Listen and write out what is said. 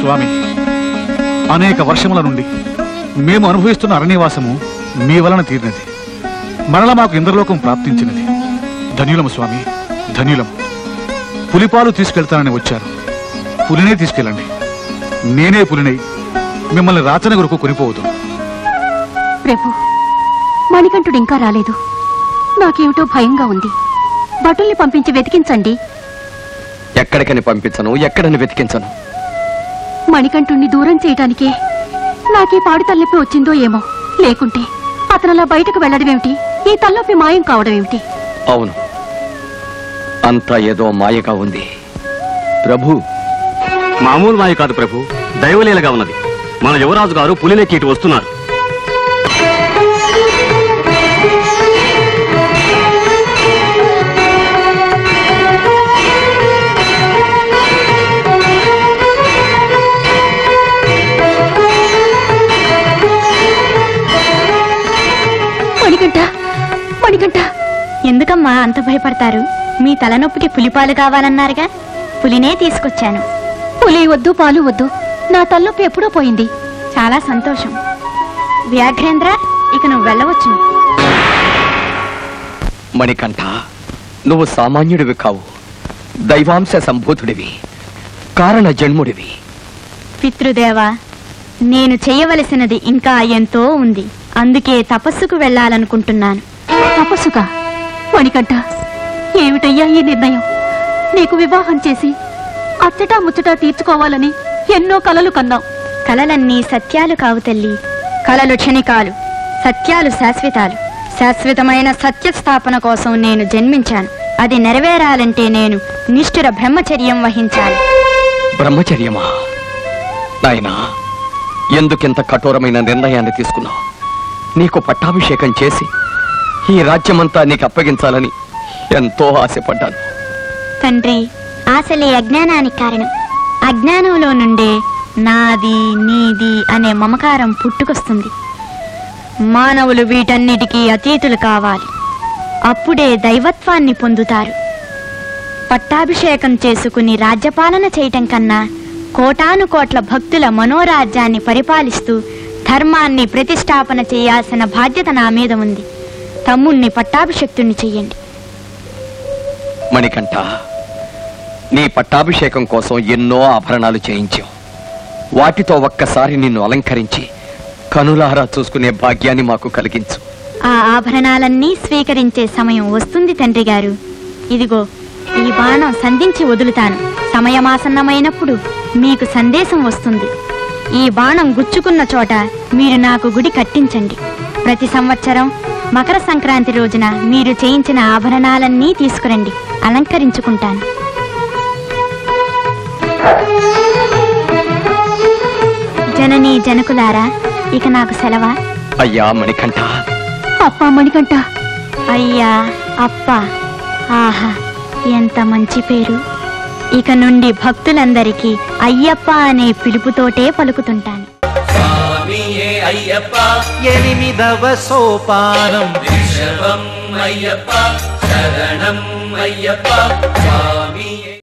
స్వామి అనేక వర్షముల నుండి మేము అనుభవిస్తున్న అరణ్యవాసము మీ వలన తీరినది మరల మాకు ఇంద్రలోకం ప్రాప్తించినది ధన్యులము స్వామి ధన్యులము పులిపాలు తీసుకెళ్తానని వచ్చారు పులినే తీసుకెళ్ళండి నేనే పులినై మిమ్మల్ని రాచన కొరకు కొనిపోవద్దు ప్రభు మణికంఠుడు ఇంకా రాలేదు నాకేమిటో భయంగా ఉంది భటుల్ని పంపించి వెతికించండి ఎక్కడికని పంపించను ఎక్కడని వెతికించను మణికంఠుణ్ణి దూరం చేయటానికే నాకీ పాడి తలనొప్పి వచ్చిందో ఏమో లేకుంటే అతనలా బయటకు వెళ్ళడమేమిటి ఈ తలనొప్పి మాయం కావడమేమిటి అవును అంతా ఏదో మాయగా ఉంది ప్రభు మామూలు మాయ కాదు ప్రభు దైవలీలగా ఉన్నది మన యువరాజు గారు పులినెక్కి ఇటు వస్తున్నారు మణికంఠ మణికంఠ ఎందుకమ్మా అంత భయపడతారు మీ తలనొప్పికి పులిపాలు కావాలన్నారుగా పులినే తీసుకొచ్చాను పులి వద్దు పాలు వద్దు నా తలనొప్పి ఎప్పుడో పోయింది చాలా సంతోషం వ్యాఘ్రేంద్ర ఇక నువ్వు వెళ్ళవచ్చును మణికంఠ నువ్వు సామాన్యుడివి కావు దైవాంశ సంభూతుడివి కారణ జన్ముడివి పితృదేవా నేను చేయవలసినది ఇంకా ఎంతో ఉంది అందుకే తపస్సుకు వెళ్ళాలనుకుంటున్నాను తపస్సుగా మణికంఠ ఏమిటయ్యా ఈ నిర్ణయం నీకు వివాహం చేసి అచ్చటా ముచ్చటా తీర్చుకోవాలని ఎన్నో కలలు కన్నాం కలలన్నీ సత్యాలు కావు తల్లి కలలు క్షణికాలు సత్యాలు శాశ్వతాలు శాశ్వతమైన సత్య స్థాపన కోసం నేను జన్మించాను అది నెరవేరాలంటే నేను నిష్ఠుర బ్రహ్మచర్యం వహించాలి బ్రహ్మచర్యమా నాయనా ఎందుకింత కఠోరమైన నిర్ణయాన్ని తీసుకున్నావు నీకు పట్టాభిషేకం చేసి ఈ రాజ్యమంతా నీకు అప్పగించాలని ఎంతో ఆశపడ్డాను తండ్రి ఆశలే అజ్ఞానానికి కారణం అజ్ఞానంలో నుండే నాది నీది అనే మమకారం పుట్టుకొస్తుంది మానవులు వీటన్నిటికీ అతీతులు కావాలి అప్పుడే దైవత్వాన్ని పొందుతారు పట్టాభిషేకం చేసుకుని రాజ్యపాలన చేయటం కన్నా కోటాను కోట్ల భక్తుల మనోరాజ్యాన్ని పరిపాలిస్తూ ధర్మాన్ని ప్రతిష్టాపన చేయాల్సిన బాధ్యత నా మీద ఉంది తమ్ముణ్ణి పట్టాభిషక్తుణ్ణి చెయ్యండి మణికంఠ నీ పట్టాభిషేకం కోసం ఎన్నో ఆభరణాలు చేయించావు వాటితో ఒక్కసారి నిన్ను అలంకరించి కనులారా చూసుకునే భాగ్యాన్ని మాకు కలిగించు ఆ ఆభరణాలన్నీ స్వీకరించే సమయం వస్తుంది తండ్రి గారు ఇదిగో ఈ బాణం సంధించి వదులుతాను సమయమాసన్నమైనప్పుడు మీకు సందేశం వస్తుంది ఈ బాణం గుచ్చుకున్న చోట మీరు నాకు గుడి కట్టించండి ప్రతి సంవత్సరం మకర సంక్రాంతి రోజున మీరు చేయించిన ఆభరణాలన్నీ తీసుకురండి అలంకరించుకుంటాను జననీ జనకులారా ఇక నాకు సెలవా అయ్యా మణికంఠ అప్పా మణికంఠ అయ్యా అప్ప ఆహా ఎంత మంచి పేరు ఇక నుండి భక్తులందరికీ అయ్యప్ప అనే పిలుపుతోటే పలుకుతుంటాను స్వామియే అయ్యప్ప ఎనిమిదవ సోపానం రిషభం అయ్యప్ప శరణం అయ్యప్ప స్వామి